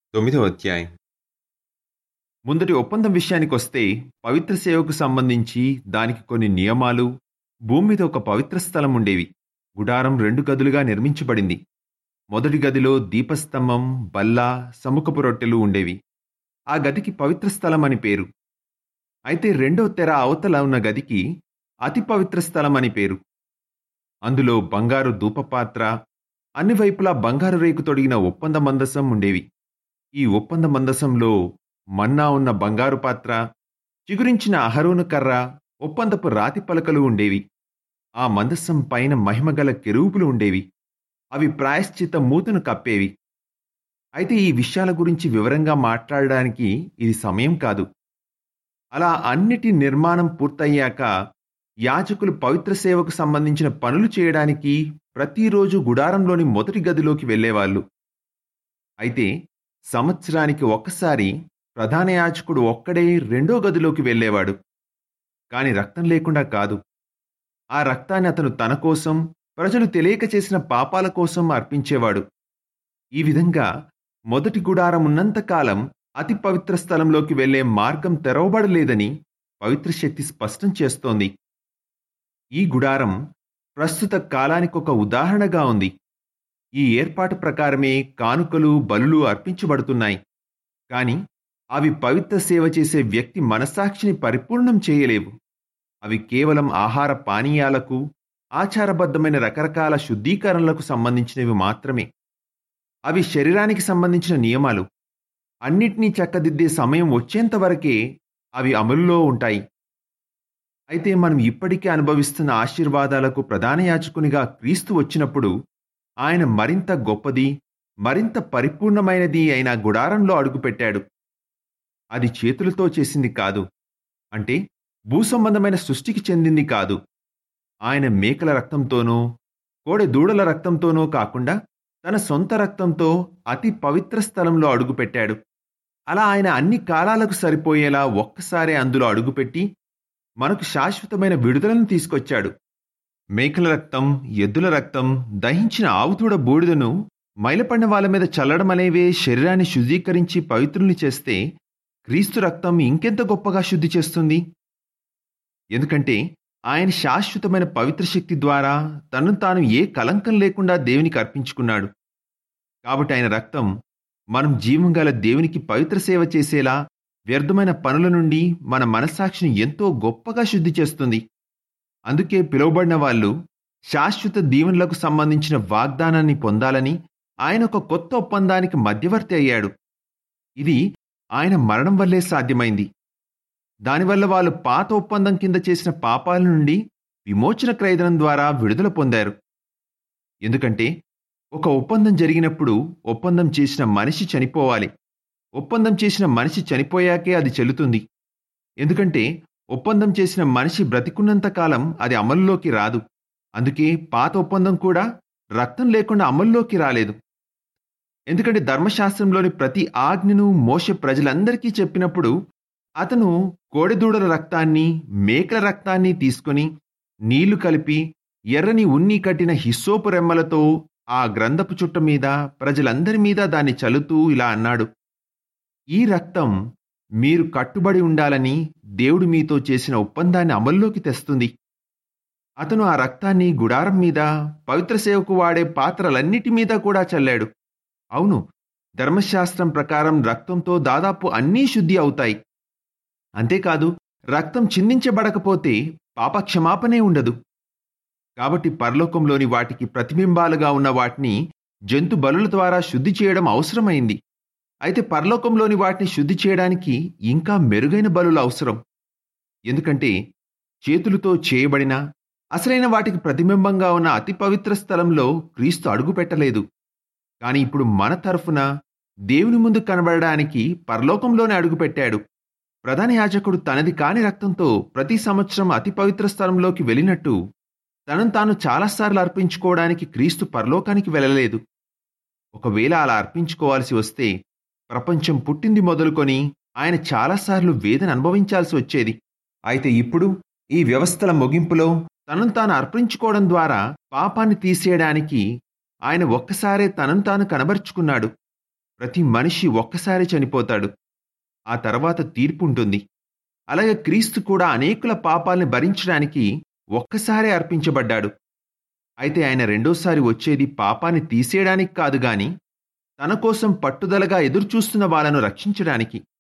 తొమ్మిదవ అధ్యాయం ముందటి ఒప్పందం విషయానికొస్తే పవిత్ర సేవకు సంబంధించి దానికి కొన్ని నియమాలు భూమి మీద ఒక పవిత్ర స్థలం ఉండేవి గుడారం రెండు గదులుగా నిర్మించబడింది మొదటి గదిలో దీపస్తంభం బల్ల సముఖపు రొట్టెలు ఉండేవి ఆ గదికి పవిత్ర స్థలం అని పేరు అయితే రెండో తెర అవతల ఉన్న గదికి అతి పవిత్ర స్థలం అని పేరు అందులో బంగారు ధూపపాత్ర అన్ని వైపులా బంగారు రేకు తొడిగిన ఒప్పంద మందసం ఉండేవి ఈ ఒప్పంద మందసంలో మన్నా ఉన్న బంగారు పాత్ర చిగురించిన అహరోను కర్ర ఒప్పందపు రాతి పలకలు ఉండేవి ఆ మందసం పైన మహిమగల కెరూపులు ఉండేవి అవి ప్రాయశ్చిత మూతను కప్పేవి అయితే ఈ విషయాల గురించి వివరంగా మాట్లాడడానికి ఇది సమయం కాదు అలా అన్నిటి నిర్మాణం పూర్తయ్యాక యాజకులు పవిత్ర సేవకు సంబంధించిన పనులు చేయడానికి ప్రతిరోజు గుడారంలోని మొదటి గదిలోకి వెళ్ళేవాళ్ళు అయితే సంవత్సరానికి ఒక్కసారి ప్రధాన యాజకుడు ఒక్కడే రెండో గదిలోకి వెళ్ళేవాడు కాని రక్తం లేకుండా కాదు ఆ రక్తాన్ని అతను తన కోసం ప్రజలు తెలియక చేసిన పాపాల కోసం అర్పించేవాడు ఈ విధంగా మొదటి గుడారం ఉన్నంతకాలం అతి పవిత్ర స్థలంలోకి వెళ్లే మార్గం తెరవబడలేదని పవిత్ర శక్తి స్పష్టం చేస్తోంది ఈ గుడారం ప్రస్తుత కాలానికి ఒక ఉదాహరణగా ఉంది ఈ ఏర్పాటు ప్రకారమే కానుకలు బలులు అర్పించబడుతున్నాయి కాని అవి పవిత్ర సేవ చేసే వ్యక్తి మనసాక్షిని పరిపూర్ణం చేయలేవు అవి కేవలం ఆహార పానీయాలకు ఆచారబద్ధమైన రకరకాల శుద్ధీకరణలకు సంబంధించినవి మాత్రమే అవి శరీరానికి సంబంధించిన నియమాలు అన్నిటినీ చక్కదిద్దే సమయం వచ్చేంత వరకే అవి అమలులో ఉంటాయి అయితే మనం ఇప్పటికే అనుభవిస్తున్న ఆశీర్వాదాలకు ప్రధాన యాచకునిగా క్రీస్తు వచ్చినప్పుడు ఆయన మరింత గొప్పది మరింత పరిపూర్ణమైనది అయిన గుడారంలో అడుగుపెట్టాడు అది చేతులతో చేసింది కాదు అంటే భూసంబంధమైన సృష్టికి చెందింది కాదు ఆయన మేకల రక్తంతోనో కోడె దూడల రక్తంతోనో కాకుండా తన సొంత రక్తంతో అతి పవిత్ర స్థలంలో అడుగుపెట్టాడు అలా ఆయన అన్ని కాలాలకు సరిపోయేలా ఒక్కసారే అందులో అడుగుపెట్టి మనకు శాశ్వతమైన విడుదలను తీసుకొచ్చాడు మేకల రక్తం ఎద్దుల రక్తం దహించిన ఆవుతూడ బూడిదను మైలపడిన వాళ్ళ మీద చల్లడం అనేవే శరీరాన్ని శుద్ధీకరించి పవిత్రుల్ని చేస్తే క్రీస్తు రక్తం ఇంకెంత గొప్పగా శుద్ధి చేస్తుంది ఎందుకంటే ఆయన శాశ్వతమైన పవిత్ర శక్తి ద్వారా తనను తాను ఏ కలంకం లేకుండా దేవునికి అర్పించుకున్నాడు కాబట్టి ఆయన రక్తం మనం జీవం గల దేవునికి పవిత్ర సేవ చేసేలా వ్యర్థమైన పనుల నుండి మన మనస్సాక్షిని ఎంతో గొప్పగా శుద్ధి చేస్తుంది అందుకే పిలువబడిన వాళ్ళు శాశ్వత దీవెనలకు సంబంధించిన వాగ్దానాన్ని పొందాలని ఆయన ఒక కొత్త ఒప్పందానికి మధ్యవర్తి అయ్యాడు ఇది ఆయన మరణం వల్లే సాధ్యమైంది దానివల్ల వాళ్ళు పాత ఒప్పందం కింద చేసిన పాపాల నుండి విమోచన క్రయదనం ద్వారా విడుదల పొందారు ఎందుకంటే ఒక ఒప్పందం జరిగినప్పుడు ఒప్పందం చేసిన మనిషి చనిపోవాలి ఒప్పందం చేసిన మనిషి చనిపోయాకే అది చెల్లుతుంది ఎందుకంటే ఒప్పందం చేసిన మనిషి బ్రతికున్నంత కాలం అది అమల్లోకి రాదు అందుకే పాత ఒప్పందం కూడా రక్తం లేకుండా అమల్లోకి రాలేదు ఎందుకంటే ధర్మశాస్త్రంలోని ప్రతి ఆజ్ఞను మోస ప్రజలందరికీ చెప్పినప్పుడు అతను కోడెదూడల రక్తాన్ని మేకల రక్తాన్ని తీసుకొని నీళ్లు కలిపి ఎర్రని ఉన్ని కట్టిన హిస్సోపు రెమ్మలతో ఆ గ్రంథపు చుట్ట మీద ప్రజలందరి మీద దాన్ని చల్లుతూ ఇలా అన్నాడు ఈ రక్తం మీరు కట్టుబడి ఉండాలని దేవుడు మీతో చేసిన ఒప్పందాన్ని అమల్లోకి తెస్తుంది అతను ఆ రక్తాన్ని గుడారం మీద పవిత్ర సేవకు వాడే పాత్రలన్నిటి మీద కూడా చల్లాడు అవును ధర్మశాస్త్రం ప్రకారం రక్తంతో దాదాపు అన్నీ శుద్ధి అవుతాయి అంతేకాదు రక్తం చిందించబడకపోతే పాపక్షమాపనే ఉండదు కాబట్టి పరలోకంలోని వాటికి ప్రతిబింబాలుగా ఉన్న వాటిని జంతు బలుల ద్వారా శుద్ధి చేయడం అవసరమైంది అయితే పరలోకంలోని వాటిని శుద్ధి చేయడానికి ఇంకా మెరుగైన బలులు అవసరం ఎందుకంటే చేతులతో చేయబడిన అసలైన వాటికి ప్రతిబింబంగా ఉన్న అతి పవిత్ర స్థలంలో క్రీస్తు అడుగు పెట్టలేదు కానీ ఇప్పుడు మన తరఫున దేవుని ముందు కనబడడానికి పరలోకంలోనే అడుగుపెట్టాడు ప్రధాన యాజకుడు తనది కాని రక్తంతో ప్రతి సంవత్సరం అతి పవిత్ర స్థలంలోకి వెళ్ళినట్టు తనను తాను చాలాసార్లు అర్పించుకోవడానికి క్రీస్తు పరలోకానికి వెళ్ళలేదు ఒకవేళ అలా అర్పించుకోవాల్సి వస్తే ప్రపంచం పుట్టింది మొదలుకొని ఆయన చాలాసార్లు వేదన అనుభవించాల్సి వచ్చేది అయితే ఇప్పుడు ఈ వ్యవస్థల ముగింపులో తనను తాను అర్పించుకోవడం ద్వారా పాపాన్ని తీసేయడానికి ఆయన ఒక్కసారే తనను తాను కనబరుచుకున్నాడు ప్రతి మనిషి ఒక్కసారి చనిపోతాడు ఆ తర్వాత తీర్పు ఉంటుంది అలాగే క్రీస్తు కూడా అనేకుల పాపాల్ని భరించడానికి ఒక్కసారే అర్పించబడ్డాడు అయితే ఆయన రెండోసారి వచ్చేది పాపాన్ని తీసేయడానికి కాదు గాని తన కోసం పట్టుదలగా ఎదురుచూస్తున్న వాళ్ళను రక్షించడానికి